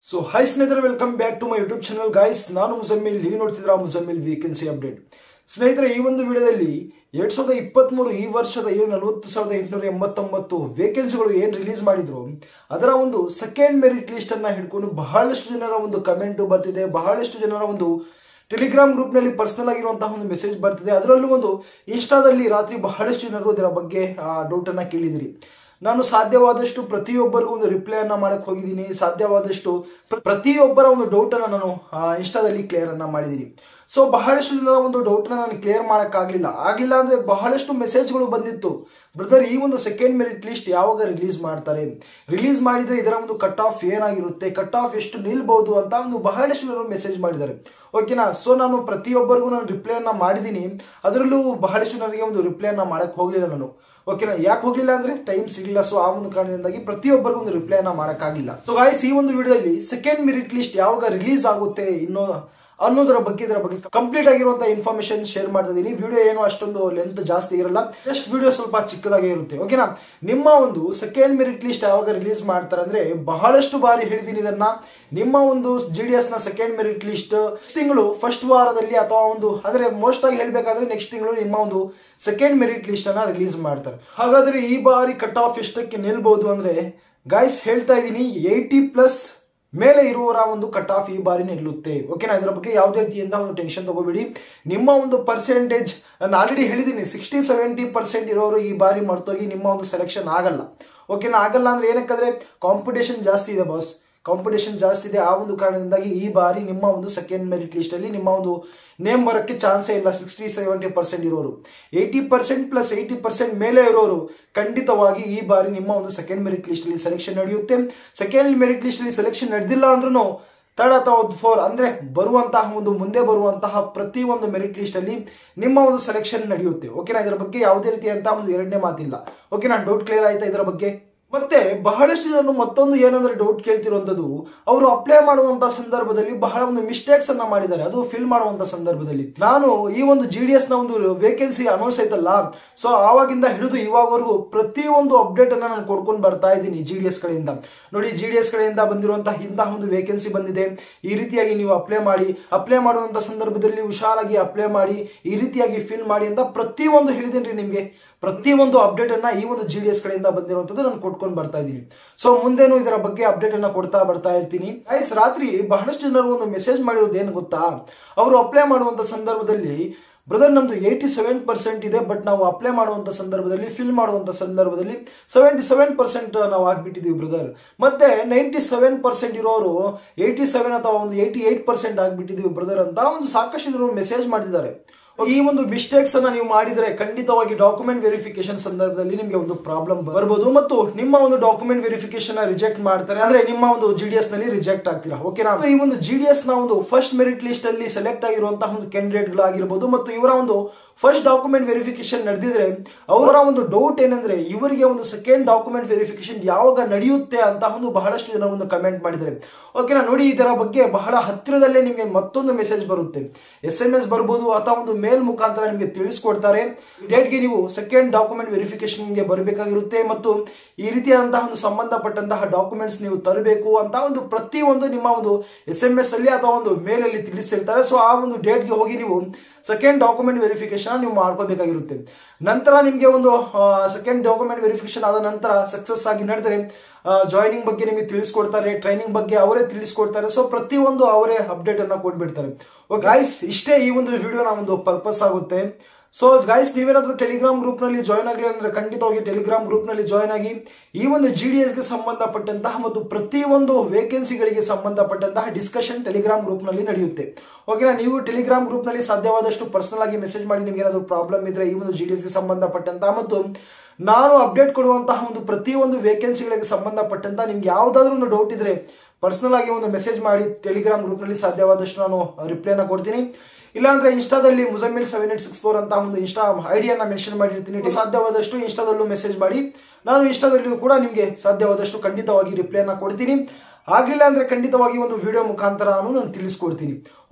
so hi ಸ್ನೇಹಿತರೆ welcome back to my YouTube channel guys ನಾನು ಮುಸಮ್ಮಿಲ್ ನೀವು ನೋಡ್ತಿದ್ರ ಮುಸಮ್ಮಿಲ್ ವೇಕೆನ್ಸಿ ಅಪ್ಡೇಟ್ ಸ್ನೇಹಿತರೆ ಈ ಒಂದು ವಿಡಿಯೋದಲ್ಲಿ ಎರಡ್ ಸಾವಿರದ ಇಪ್ಪತ್ಮೂರು ಈ ವರ್ಷದ ಏನು ನಲವತ್ತು ಸಾವಿರದ ಎಂಟುನೂರ ಎಂಬತ್ತೊಂಬತ್ತು ವೇಕೆನ್ಸಿಗಳು ಏನು ರಿಲೀಸ್ ಮಾಡಿದ್ರು ಅದರ ಒಂದು ಸೆಕೆಂಡ್ ಮೆರಿಟ್ ಲಿಸ್ಟ್ ಅನ್ನ ಹಿಡ್ಕೊಂಡು ಬಹಳಷ್ಟು ಜನರ ಒಂದು ಕಮೆಂಟ್ ಬರ್ತಿದೆ ಬಹಳಷ್ಟು ಜನರ ಒಂದು ಟೆಲಿಗ್ರಾಮ್ ಗ್ರೂಪ್ನಲ್ಲಿ ಪರ್ಸನಲ್ ಆಗಿರುವಂತಹ ಒಂದು ಮೆಸೇಜ್ ಬರ್ತಿದೆ ಅದರಲ್ಲೂ ಒಂದು ಇನ್ಸ್ಟಾದಲ್ಲಿ ರಾತ್ರಿ ಬಹಳಷ್ಟು ಜನರು ಅದರ ಬಗ್ಗೆ ಡೌಟ್ ಅನ್ನ ಕೇಳಿದಿರಿ ನಾನು ಸಾಧ್ಯವಾದಷ್ಟು ಪ್ರತಿಯೊಬ್ಬರಿಗೂ ಒಂದು ರಿಪ್ಲೈ ಅನ್ನ ಮಾಡಕ್ ಹೋಗಿದ್ದೀನಿ ಸಾಧ್ಯವಾದಷ್ಟು ಪ್ರ- ಪ್ರತಿಯೊಬ್ಬರ ಒಂದು ಡೌಟ್ ಅನ್ನ ನಾನು ಇನ್ಸ್ಟಾದಲ್ಲಿ ಕ್ಲಿಯರ್ ಅನ್ನ ಮಾಡಿದ್ದೀನಿ ಸೊ ಬಹಳಷ್ಟು ಜನರ ಒಂದು ಡೌಟ್ ನಾನು ಕ್ಲಿಯರ್ ಮಾಡಕ್ ಆಗ್ಲಿಲ್ಲ ಆಗ್ಲಿಲ್ಲ ಅಂದ್ರೆ ಬಹಳಷ್ಟು ಮೆಸೇಜ್ಗಳು ಬಂದಿತ್ತು ಬ್ರದರ್ ಈ ಒಂದು ಸೆಕೆಂಡ್ ಮೆರಿಟ್ ಲಿಸ್ಟ್ ಯಾವಾಗ ರಿಲೀಸ್ ಮಾಡ್ತಾರೆ ರಿಲೀಸ್ ಮಾಡಿದ್ರೆ ಇದರ ಒಂದು ಕಟ್ ಆಫ್ ಏನಾಗಿರುತ್ತೆ ಕಟ್ ಆಫ್ ಎಷ್ಟು ನಿಲ್ಬಹುದು ಅಂತ ಒಂದು ಬಹಳಷ್ಟು ಜನರು ಮೆಸೇಜ್ ಮಾಡಿದ್ದಾರೆ ಓಕೆನಾ ಸೊ ನಾನು ಪ್ರತಿಯೊಬ್ಬರಿಗೂ ನಾನು ರಿಪ್ಲೈ ಅನ್ನ ಮಾಡಿದ್ದೀನಿ ಅದರಲ್ಲೂ ಬಹಳಷ್ಟು ಜನರಿಗೆ ಒಂದು ರಿಪ್ಲೈ ಅನ್ನ ಮಾಡಕ್ ಹೋಗಲಿಲ್ಲ ನಾನು ಓಕೆನಾ ಯಾಕೆ ಹೋಗ್ಲಿಲ್ಲ ಅಂದ್ರೆ ಟೈಮ್ ಸಿಗಲಿಲ್ಲ ಸೊ ಆ ಒಂದು ಕಾರಣದಿಂದಾಗಿ ಪ್ರತಿಯೊಬ್ಬರಿಗೂ ಒಂದು ರಿಪ್ಲೈ ಅನ್ನ ಮಾಡಕ್ಕಾಗಿಲ್ಲ ಸೊ ಗಾಯ್ಸ್ ಈ ಒಂದು ವಿಡಿಯೋದಲ್ಲಿ ಸೆಕೆಂಡ್ ಮೆರಿಟ್ ಲಿಸ್ಟ್ ಯಾವಾಗ ರಿಲೀಸ್ ಆಗುತ್ತೆ ಇನ್ನೋ ಅನ್ನೋದರ ಬಗ್ಗೆ ಇದರ ಬಗ್ಗೆ ಕಂಪ್ಲೀಟ್ ಆಗಿರುವಂತಹ ಇನ್ಫಾರ್ಮೇಶನ್ ಶೇರ್ ಮಾಡ್ತಾ ಇದೀನಿ ವಿಡಿಯೋ ಏನು ಅಷ್ಟೊಂದು ಲೆಂತ್ ಜಾಸ್ತಿ ಇರಲ್ಲ ಜಸ್ಟ್ ವಿಡಿಯೋ ಸ್ವಲ್ಪ ಚಿಕ್ಕದಾಗೇ ಇರುತ್ತೆ ಓಕೆನಾ ನಿಮ್ಮ ಒಂದು ಸೆಕೆಂಡ್ ಮೆರಿಟ್ ಲಿಸ್ಟ್ ಯಾವಾಗ ರಿಲೀಸ್ ಮಾಡ್ತಾರೆ ಅಂದ್ರೆ ಬಹಳಷ್ಟು ಬಾರಿ ಹೇಳಿದ್ದೀನಿ ಇದನ್ನ ನಿಮ್ಮ ಒಂದು ಜಿ ಡಿ ಎಸ್ ನ ಸೆಕೆಂಡ್ ಮೆರಿಟ್ ಲಿಸ್ಟ್ ತಿಂಗಳು ಫಸ್ಟ್ ವಾರದಲ್ಲಿ ಅಥವಾ ಒಂದು ಅಂದ್ರೆ ಮೋಸ್ಟ್ ಆಗಿ ಹೇಳ್ಬೇಕಾದ್ರೆ ನೆಕ್ಸ್ಟ್ ತಿಂಗಳು ನಿಮ್ಮ ಒಂದು ಸೆಕೆಂಡ್ ಮೆರಿಟ್ ಲಿಸ್ಟ್ ಅನ್ನ ರಿಲೀಸ್ ಮಾಡ್ತಾರೆ ಹಾಗಾದ್ರೆ ಈ ಬಾರಿ ಕಟ್ ಆಫ್ ಎಷ್ಟಕ್ಕೆ ನಿಲ್ಬಹುದು ಅಂದ್ರೆ ಗಾಯ್ಸ್ ಹೇಳ್ತಾ ಇದ್ದೀನಿ ಏಯ್ಟಿ ಪ್ಲಸ್ ಮೇಲೆ ಇರುವವರ ಒಂದು ಕಟ್ ಆಫ್ ಈ ಬಾರಿ ನಿಲ್ಲುತ್ತೆ ಓಕೆನಾ ಇದರ ಬಗ್ಗೆ ಯಾವುದೇ ರೀತಿಯಿಂದ ಒಂದು ಟೆನ್ಷನ್ ತಗೋಬೇಡಿ ನಿಮ್ಮ ಒಂದು ಪರ್ಸೆಂಟೇಜ್ ನಾನು ಆಲ್ರೆಡಿ ಹೇಳಿದ್ದೀನಿ ಸಿಕ್ಸ್ಟಿ ಸೆವೆಂಟಿ ಪರ್ಸೆಂಟ್ ಇರೋರು ಈ ಬಾರಿ ಮರ್ತೋಗಿ ನಿಮ್ಮ ಒಂದು ಸೆಲೆಕ್ಷನ್ ಆಗಲ್ಲ ಓಕೆನಾ ಆಗಲ್ಲ ಅಂದ್ರೆ ಏನಕ್ಕಂದ್ರೆ ಕಾಂಪಿಟೇಷನ್ ಜಾಸ್ತಿ ಇದೆ ಬಾಸ್ ಕಾಂಪಿಟೇಷನ್ ಜಾಸ್ತಿ ಇದೆ ಆ ಒಂದು ಕಾರಣದಿಂದಾಗಿ ಈ ಬಾರಿ ನಿಮ್ಮ ಒಂದು ಸೆಕೆಂಡ್ ಮೆರಿಟ್ ಲಿಸ್ಟ್ ಅಲ್ಲಿ ನಿಮ್ಮ ಒಂದು ನೇಮ್ ಬರೋಕ್ಕೆ ಚಾನ್ಸೇ ಇಲ್ಲ ಸಿಕ್ಸ್ಟಿ ಸೆವೆಂಟಿ ಪರ್ಸೆಂಟ್ ಇರೋರು eighty percent plus eighty percent ಮೇಲೆ ಇರೋರು ಖಂಡಿತವಾಗಿ ಈ ಬಾರಿ ನಿಮ್ಮ ಒಂದು ಸೆಕೆಂಡ್ ಮೆರಿಟ್ ಲಿಸ್ಟ್ ಅಲ್ಲಿ ಸೆಲೆಕ್ಷನ್ ನಡೆಯುತ್ತೆ ಸೆಕೆಂಡ್ ಮೆರಿಟ್ ಲಿಸ್ಟ್ ಅಲ್ಲಿ ಸೆಲೆಕ್ಷನ್ ನಡೆದಿಲ್ಲ ಅಂದ್ರೂ ತರ್ಡ್ ಅಥವಾ ಫೋರ್ ಅಂದ್ರೆ ಬರುವಂತಹ ಒಂದು ಮುಂದೆ ಬರುವಂತಹ ಪ್ರತಿ ಒಂದು ಮೆರಿಟ್ ಲಿಸ್ಟ್ ಅಲ್ಲಿ ನಿಮ್ಮ ಒಂದು ಸೆಲೆಕ್ಷನ್ ನಡೆಯುತ್ತೆ ಓಕೆನಾ ಇದರ ಬಗ್ಗೆ ಯಾವುದೇ ರೀತಿಯಂತಹ ಒಂದು ಎರಡನೇ ಮಾತಿಲ್ಲ ಓಕೆನಾ ಡೌಟ್ ಕ್ಲಿಯರ್ ಆಯ್ತಾ ಇದರ ಬಗ್ಗೆ ಮತ್ತೆ ಬಹಳಷ್ಟು ಜನರು ಮತ್ತೊಂದು ಏನಂದ್ರೆ ಡೌಟ್ ಕೇಳ್ತಿರುವಂತದ್ದು ಅವರು ಅಪ್ಲೈ ಮಾಡುವಂತ ಸಂದರ್ಭದಲ್ಲಿ ಬಹಳ ಒಂದು ಮಿಸ್ಟೇಕ್ಸ್ ಅನ್ನ ಮಾಡಿದ್ದಾರೆ ಅದು ಫಿಲ್ ಮಾಡುವಂತ ಸಂದರ್ಭದಲ್ಲಿ ನಾನು ಈ ಒಂದು ಜಿ ಡಿ ಎಸ್ ನ ಒಂದು ವೇಕೆನ್ಸಿ ಅನೌನ್ಸ್ ಆಯ್ತಲ್ಲ ಸೊ ಆವಾಗಿಂದ ಹಿಡಿದು ಇವಾಗವರೆಗೂ ಪ್ರತಿ ಒಂದು ಅಪ್ಡೇಟ್ ಅನ್ನ ನಾನು ಕೊಡ್ಕೊಂಡು ಬರ್ತಾ ಇದ್ದೀನಿ ಜಿ ಡಿ ಎಸ್ ಕಡೆಯಿಂದ ನೋಡಿ ಜಿ ಡಿ ಎಸ್ ಕಡೆಯಿಂದ ಬಂದಿರುವಂತಹ ಇಂತಹ ಒಂದು ವೇಕೆನ್ಸಿ ಬಂದಿದೆ ಈ ರೀತಿಯಾಗಿ ನೀವು ಅಪ್ಲೈ ಮಾಡಿ ಅಪ್ಲೈ ಮಾಡುವಂತ ಸಂದರ್ಭದಲ್ಲಿ ಹುಷಾರಾಗಿ ಅಪ್ಲೈ ಮಾಡಿ ಈ ರೀತಿಯಾಗಿ ಫಿಲ್ ಮಾಡಿ ಅಂತ ಪ್ರತಿ ಒಂದು ಹೇಳಿದ್ದೇನೆ ನಿಮಗೆ ಪ್ರತಿ ಒಂದು ಅಪ್ಡೇಟ್ ಅನ್ನ ಈ ಒಂದು ಜಿ ಡಿ ಎಸ್ ಕಡೆಯಿಂದ ಬಂದಿರುವಂತದ್ದು ನಾನು ಕೊಟ್ಕೊಂಡು ಬರ್ತಾ ಇದ್ದೀನಿ ಸೊ ಮುಂದೇನು ಇದರ ಬಗ್ಗೆ ಅಪ್ಡೇಟ್ ಅನ್ನ ಕೊಡ್ತಾ ಬರ್ತಾ ಇರ್ತೀನಿ ಗೈಸ್ ರಾತ್ರಿ ಬಹಳಷ್ಟು ಜನರು ಒಂದು ಮೆಸೇಜ್ ಮಾಡಿರೋದು ಏನು ಗೊತ್ತಾ ಅವರು ಅಪ್ಲೈ ಮಾಡುವಂತ ಸಂದರ್ಭದಲ್ಲಿ ಬ್ರದರ್ ನಮ್ದು ಏಯ್ಟಿ ಸೆವೆನ್ ಪರ್ಸೆಂಟ್ ಇದೆ ಬಟ್ ನಾವು ಅಪ್ಲೈ ಮಾಡುವಂತ ಸಂದರ್ಭದಲ್ಲಿ ಫಿಲ್ ಮಾಡುವಂತ ಸಂದರ್ಭದಲ್ಲಿ ಸೆವೆಂಟಿ ಸೆವೆನ್ ಪರ್ಸೆಂಟ್ ನಾವು ಆಗ್ಬಿಟ್ಟಿದೀವಿ ಬ್ರದರ್ ಮತ್ತೆ ನೈಂಟಿ ಸೆವೆನ್ ಪರ್ಸೆಂಟ್ ಇರೋರು ಏಯ್ಟಿ ಸೆವೆನ್ ಅಥವಾ ಒಂದು ಏಯ್ಟಿ ಏಟ್ ಪರ್ಸೆಂಟ್ ಆಗ್ಬಿಟ್ಟಿದೀವಿ ಬ್ರದರ್ ಅಂತ ಒಂದು ಸಾಕಷ್ಟು ಜನರು ಮೆಸೇಜ್ ಮಾಡಿದ್ದಾರೆ ಈ ಒಂದು ಮಿಸ್ಟೇಕ್ಸ್ ಅನ್ನ ನೀವು ಮಾಡಿದ್ರೆ ಖಂಡಿತವಾಗಿ ಡಾಕ್ಯುಮೆಂಟ್ ವೆರಿಫಿಕೇಶನ್ ಸಂದರ್ಭದಲ್ಲಿ ನಿಮಗೆ ಒಂದು ಪ್ರಾಬ್ಲಮ್ ಬರ್ಬೋದು ಮತ್ತು ನಿಮ್ಮ ಒಂದು ಡಾಕ್ಯುಮೆಂಟ್ ವೆರಿಫಿಕೇಶನ್ ರಿಜೆಕ್ಟ್ ಮಾಡ್ತಾರೆ ಅಂದ್ರೆ ನಿಮ್ಮ ಒಂದು ಜಿ ಡಿ ಎಸ್ ನಲ್ಲಿ ರಿಜೆಕ್ಟ್ ಆಗ್ತೀರಾ ಓಕೆನಾ ಈ ಒಂದು ಜಿ ಡಿ ಎಸ್ ನ ಒಂದು ಫಸ್ಟ್ ಮೆರಿಟ್ ಲಿಸ್ಟ್ ಅಲ್ಲಿ ಸೆಲೆಕ್ಟ್ ಆಗಿರುವಂತಹ ಒಂದು ಕ್ಯಾಂಡಿಡೇಟ್ ಗಳಾಗಿರ್ಬೋದು ಮತ್ತು ಇವರ ಒಂದು ಫಸ್ಟ್ ಡಾಕ್ಯುಮೆಂಟ್ ವೆರಿಫಿಕೇಶನ್ ನಡೆದಿದ್ರೆ ಅವರ ಒಂದು ಡೌಟ್ ಏನಂದ್ರೆ ಇವರಿಗೆ ಒಂದು ಸೆಕೆಂಡ್ ಡಾಕ್ಯುಮೆಂಟ್ ವೆರಿಫಿಕೇಶನ್ ಯಾವಾಗ ನಡೆಯುತ್ತೆ ಅಂತ ಒಂದು ಬಹಳಷ್ಟು ಜನ ಒಂದು ಕಮೆಂಟ್ ಮಾಡಿದ್ದಾರೆ ಓಕೆನಾ ನೋಡಿ ಇದರ ಬಗ್ಗೆ ಬಹಳ ಹತ್ತಿರದಲ್ಲೇ ನಿಮಗೆ ಮತ್ತೊಂದು ಮೆಸೇಜ್ ಬರುತ್ತೆ ಎಸ್ ಎಂ ಎಸ್ ಬರ್ಬೋದು ಅಥವಾ ಒಂದು ಮೇಲ್ ಮುಖಾಂತರ ನಿಮಗೆ ತಿಳಿಸ್ಕೊಡ್ತಾರೆ ಡೇಟ್ಗೆ ನೀವು ಸೆಕೆಂಡ್ ಡಾಕ್ಯುಮೆಂಟ್ ವೆರಿಫಿಕೇಶನ್ಗೆ ಬರಬೇಕಾಗಿರುತ್ತೆ ಮತ್ತು ಈ ರೀತಿಯಾದಂತಹ ಒಂದು ಸಂಬಂಧಪಟ್ಟಂತಹ ಡಾಕ್ಯುಮೆಂಟ್ಸ್ ನೀವು ತರಬೇಕು ಅಂತ ಒಂದು ಪ್ರತಿ ಒಂದು ನಿಮ್ಮ ಒಂದು ಎಸ್ ಎಂ ಎಸ್ ಅಲ್ಲಿ ಅಥವಾ ಒಂದು ಮೇಲ್ ಅಲ್ಲಿ ತಿಳಿಸ್ತಿರ್ತಾರೆ ಸೊ ಆ ಒಂದು ಡೇಟ್ಗೆ ಹೋಗಿ ನೀವು ಸೆಕೆಂಡ್ ಡಾಕ್ಯುಮೆಂಟ್ ವೆರಿಫಿಕೇಶನ್ ನೀವು ಮಾಡ್ಕೋಬೇಕಾಗಿರುತ್ತೆ ನಂತರ ನಿಮಗೆ ಒಂದು ಸೆಕೆಂಡ್ ಡಾಕ್ಯುಮೆಂಟ್ ವೆರಿಫಿಕೇಶನ್ ಆದ ನಂತರ ಸಕ್ಸಸ್ ಆಗಿ ನಡೆದರೆ ಜಾಯ್ನಿಂಗ್ ಬಗ್ಗೆ ನಿಮಗೆ ತಿಳಿಸ್ಕೊಡ್ತಾರೆ ಟ್ರೈನಿಂಗ್ ಬಗ್ಗೆ ಅವರೇ ತಿಳಿಸ್ಕೊಡ್ತಾರೆ ಸೊ ಪ್ರತಿಯೊಂದು ಅವರೇ ಅಪ್ಡೇಟ್ ಅನ್ನ ಕೊಟ್ಬಿಡ್ತಾರೆ ಗಾಯ್ಸ್ ಇಷ್ಟೇ ಈ ಒಂದು ವಿಡಿಯೋನ ಒಂದು ಪರ್ಪಸ್ ಆಗುತ್ತೆ ಸೊ ಗೈಸ್ ನೀವೇನಾದ್ರೂ ಟೆಲಿಗ್ರಾಮ್ ಗ್ರೂಪ್ ನಲ್ಲಿ ಜಾಯ್ನ್ ಆಗಲಿ ಅಂದ್ರೆ ಖಂಡಿತವಾಗಿ ಟೆಲಿಗ್ರಾಮ್ ಗ್ರೂಪ್ ನಲ್ಲಿ ಜಾಯ್ನ್ ಆಗಿ ಈ ಒಂದು ಜಿ ಡಿ ಎಸ್ಗೆ ಸಂಬಂಧಪಟ್ಟಂತಹ ಮತ್ತು ಪ್ರತಿಯೊಂದು ವೇಕೆನ್ಸಿಗಳಿಗೆ ಸಂಬಂಧಪಟ್ಟಂತಹ ಡಿಸ್ಕಷನ್ ಟೆಲಿಗ್ರಾಮ್ ಗ್ರೂಪ್ ನಲ್ಲಿ ನಡೆಯುತ್ತೆ ಓಕೆನಾ ನೀವು ಟೆಲಿಗ್ರಾಮ್ ಗ್ರೂಪ್ ನಲ್ಲಿ ಸಾಧ್ಯವಾದಷ್ಟು ಪರ್ಸನಲ್ ಆಗಿ ಮೆಸೇಜ್ ಮಾಡಿ ನಿಮ್ಗೆ ಏನಾದರೂ ಪ್ರಾಬ್ಲಮ್ ಇದ್ರೆ ಈ ಒಂದು ಜಿ ಡಿ ಎಸ್ಗೆ ಸಂಬಂಧಪಟ್ಟಂತಹ ಮತ್ತು ನಾನು ಅಪ್ಡೇಟ್ ಕೊಡುವಂತಹ ಒಂದು ಪ್ರತಿಯೊಂದು ವೇಕೆನ್ಸಿಗಳಿಗೆ ಸಂಬಂಧಪಟ್ಟಂತ ನಿಮ್ಗೆ ಯಾವ್ದಾದ್ರು ಒಂದು ಡೌಟ್ ಇದ್ರೆ ಪರ್ಸನಲ್ ಆಗಿ ಒಂದು ಮೆಸೇಜ್ ಮಾಡಿ ಟೆಲಿಗ್ರಾಮ್ ಗ್ರೂಪ್ ನಲ್ಲಿ ಸಾಧ್ಯವಾದಷ್ಟು ನಾನು ರಿಪ್ಲೈನ ಕೊಡ್ತೀನಿ ಇಲ್ಲಾಂದ್ರೆ ಇನ್ಸ್ಟಾದಲ್ಲಿ Muzammil seven eight six four ಅಂತ ಒಂದು ಇನ್ಸ್ಟಾ ಐಡಿಯನ್ನ ಮೆನ್ಷನ್ ಮಾಡಿರ್ತೀನಿ ಸಾಧ್ಯವಾದಷ್ಟು ಇನ್ಸ್ಟಾದಲ್ಲೂ ಮೆಸೇಜ್ ಮಾಡಿ ನಾನು ಇನ್ಸ್ಟಾದಲ್ಲಿಯೂ ಕೂಡ ನಿಮಗೆ ಸಾಧ್ಯವಾದಷ್ಟು ಖಂಡಿತವಾಗಿ ರಿಪ್ಲೈನ ಕೊಡ್ತೀನಿ ಆಗಲಿಲ್ಲ ಅಂದ್ರೆ ಖಂಡಿತವಾಗಿ ಒಂದು ವಿಡಿಯೋ ಮುಖಾಂತರ ನಾನು ತಿಳಿಸ್ಕೊಡ್ತೀನಿ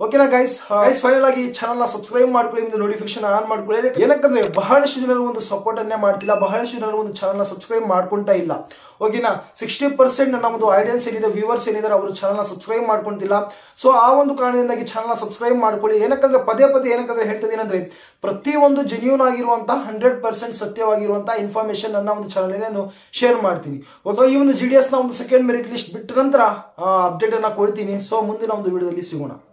ಓಕೆನಾ ಗೈಸ್ ಗೈಸ್ ಫೈನಲ್ ಆಗಿ ಚಾನಲ್ ನ ಸಬ್ಸ್ಕ್ರೈಬ್ ಮಾಡ್ಕೊಳ್ಳಿ ಒಂದು ನೋಟಿಫಿಕೇಶನ್ ಆನ್ ಮಾಡ್ಕೊಳ್ಳಿ ಏನಕ್ಕಂದ್ರೆ ಬಹಳಷ್ಟು ಜನರು ಒಂದು ಸಪೋರ್ಟ್ ಅನ್ನೇ ಮಾಡ್ತಿಲ್ಲ ಬಹಳಷ್ಟು ಜನರು ಒಂದು ಚಾನಲ್ ನ ಸಬ್ಸ್ಕ್ರೈಬ್ ಮಾಡ್ಕೊಂತಾ ಇಲ್ಲ ಓಕೆನಾ ಸಿಕ್ಸ್ಟಿ ಪರ್ಸೆಂಟ್ ನನ್ನ ಒಂದು ಆಡಿಯನ್ಸ್ ಏನಿದೆ ವ್ಯೂವರ್ಸ್ ಏನಿದ್ದಾರೆ ಅವರು ಚಾನಲ್ ನ ಸಬ್ಸ್ಕ್ರೈಬ್ ಮಾಡ್ಕೊಂತಿಲ್ಲ ಸೊ ಆ ಒಂದು ಕಾರಣದಿಂದಾಗಿ ಚಾನಲ್ ನ ಸಬ್ಸ್ಕ್ರೈಬ್ ಮಾಡ್ಕೊಳ್ಳಿ ಏನಕ್ಕಂದ್ರೆ ಪದೇ ಪದೇ ಏನಕ್ಕಂದ್ರೆ ಹೇಳ್ತದೆ ಏನಂದ್ರೆ ಪ್ರತಿಯೊಂದು ಜೆನ್ಯೂನ್ ಆಗಿರುವಂತಹ ಹಂಡ್ರೆಡ್ ಪರ್ಸೆಂಟ್ ಸತ್ಯವಾಗಿರುವಂತಹ ಇನ್ಫಾರ್ಮೇಶನ್ ನನ್ನ ಒಂದು ಚಾನಲ್ ನಾನು ಶೇರ್ ಮಾಡ್ತೀನಿ ಸೊ ಈ ಒಂದು ಜಿ ಡಿ ಎಸ್ ನ ಒಂದು ಸೆಕೆಂಡ್ ಮೆರಿಟ್ ಲಿಸ್ಟ್ ಬಿಟ್ಟ ನಂತರ ಅಪ್ಡೇಟ್ ಅನ್ನ ಕೊಡ್ತೀನಿ ಸೊ ಮುಂದಿನ ಒಂದು ವಿಡಿಯೋದಲ್ಲಿ ಸಿಗೋಣ